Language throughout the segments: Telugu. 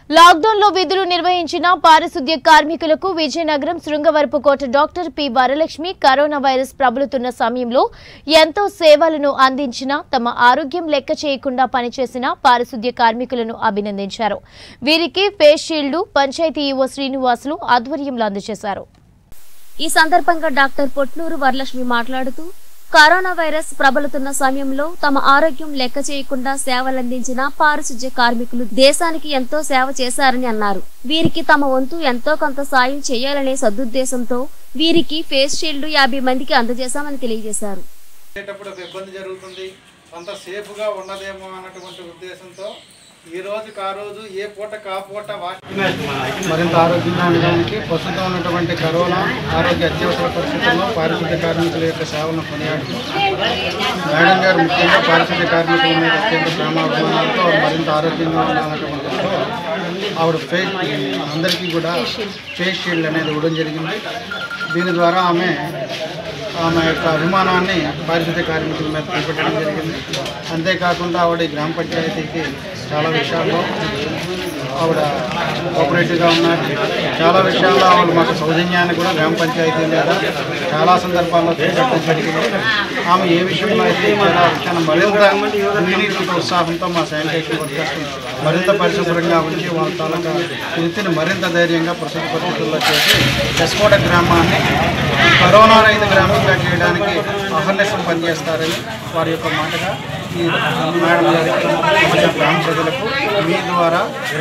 లాక్డౌన్ లో విధులు నిర్వహించిన పారిశుద్ధ్య కార్మికులకు Vizianagaram Srungavarapukota doctor P Varalakshmi corona virus ప్రబలుతున్న సమయంలో ఎంతో సేవలను అందించిన తమ ఆరోగ్యం లెక్క చేయకుండా పనిచేసిన పారిశుద్ధ్య కార్మికులను అభినందించారు వీరికి face shield panchayat EO Srinivasulu ఆధ్వర్యంలో అందజేశారు ఈ సందర్భంగా డాక్టర్ పొట్నూరు వరలక్ష్మి మాట్లాడుతూ కరోనా వైరస్ ప్రబలుతున్న సమయంలో తమ ఆరోగ్యం లెక్క చేయకుండా సేవలందించిన పారిశుధ్య కార్మికులు దేశానికి ఎంతో సేవ చేశారని అన్నారు వీరికి తమ వంతు ఎంతో కొంత సాయం చేయాలనే సదుద్దేశంతో వీరికి ఫేస్ షీల్డ్ యాభై మందికి అందజేశామని తెలియజేశారు వెళ్ళేటప్పుడు ఒక ఇబ్బంది జరుగుతుంది అంత సేఫ్గా ఉన్నదేమో అన్నటువంటి ఉద్దేశంతో ఈ రోజుకి ఆ రోజు ఏ పూటకు ఆ పూట వా- మరింత ఆరోగ్యంగా ఉండడానికి ప్రస్తుతం ఉన్నటువంటి కరోనా ఆరోగ్య అత్యవసర పరిస్థితుల్లో పారిశుద్ధ్య కార్మికుల యొక్క సేవలను కొనియాడుతూ మేడం గారు ముఖ్యంగా పారిశుద్ధ్య కార్మికుల మీద అత్యంత ప్రేమాభిమానాలతో మరింత ఆరోగ్యంగా ఉండాలన్నటువంటితో ఆవిడ ఫేస్ అందరికీ కూడా ఫేస్ షీల్డ్ అనేది ఇవ్వడం జరిగింది దీని ద్వారా ఆమె ఆమె యొక్క అభిమానాన్ని పారిశుద్ధ్య కార్మికుల మీద చూపెట్టడం జరిగింది అంతేకాకుండా ఆవిడ ఈ గ్రామ పంచాయతీకి చాలా విషయాల్లో ఆవిడ కోఆపరేటివ్గా ఉన్నారు చాలా విషయాల్లో ఆవిడ మాకు సౌజన్యాన్ని కూడా గ్రామ పంచాయతీ మీద చాలా సందర్భాల్లో చూపెట్టడం జరిగింది ఆమె ఏ విషయంలో అయితే చాలా విషయాన్ని మరింత వినీతితో ఉత్సాహంతో మా శానిటేషన్ వర్కర్స్ మరింత పరిశుభ్రంగా ఉంచి వాళ్ళ తాలూకా వృత్తిని మరింత ధైర్యంగా ప్రస్తుత పరిస్థితుల్లో చేసి ఎస్కోట గ్రామాన్ని కరోనా రహిత గ్రామంగా చేయడానికి అహర్నిశం పనిచేస్తారని వారి యొక్క మాటగా ఈ మేడం గారికి మరియు గ్రామ ప్రజలకు మీ ద్వారా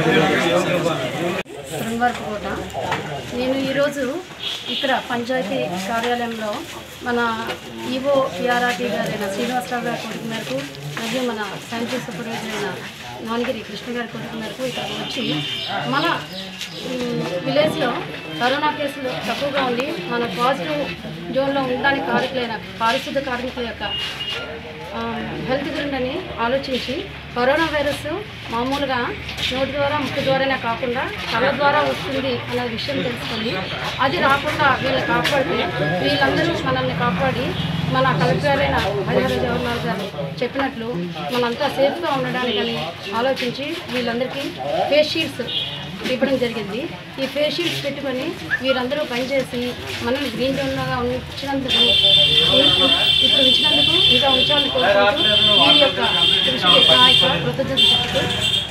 శృంగారపుకోట నేను ఈరోజు ఇక్కడ పంచాయతీ కార్యాలయంలో మన ఈవో పిఆర్ఆర్టీ గారైన శ్రీనివాసరావు గారి కోరిక మేరకు మరియు మన సైంటిస్ట్ సూపర్వైజర్ అయిన నానగిరి కృష్ణ గారి కోరిక మేరకు ఇక్కడికి వచ్చి మన మ్, విలేజ్లో కరోనా కేసులు తక్కువగా ఉండి మన పాజిటివ్ జోన్లో ఉండడానికి కారకులైన పారిశుద్ధ కార్మికుల యొక్క ఆ, హెల్త్ గురిందని ఆలోచించి కరోనా వైరస్ మామూలుగా నోటి ద్వారా ముక్కు ద్వారానే కాకుండా కళ్ళ ద్వారా వస్తుంది అనే విషయం తెలుసుకొని అది రాకుండా వీళ్ళని కాపాడి వీళ్ళందరూ మనల్ని కాపాడి మన కలెక్టర్ అయిన హరిహర జవహర్లాల్ గారు చెప్పినట్లు మనంతా సేఫ్గా ఉండడానికని ఆలోచించి వీళ్ళందరికీ ఫేస్ షీల్డ్స్ ఇవ్వడం జరిగింది ఈ ఫేస్ షీల్డ్స్ పెట్టుకొని వీరందరూ పనిచేసి మనల్ని గ్రీన్ జోన్గా ఉంచినందుకు ఇప్పుడు ఉంచినందుకు ఇంకా ఉంచాలని కోరుకుంటూ వీరి యొక్క కృషికి నా యొక్క కృతజ్ఞతలు చెప్తూ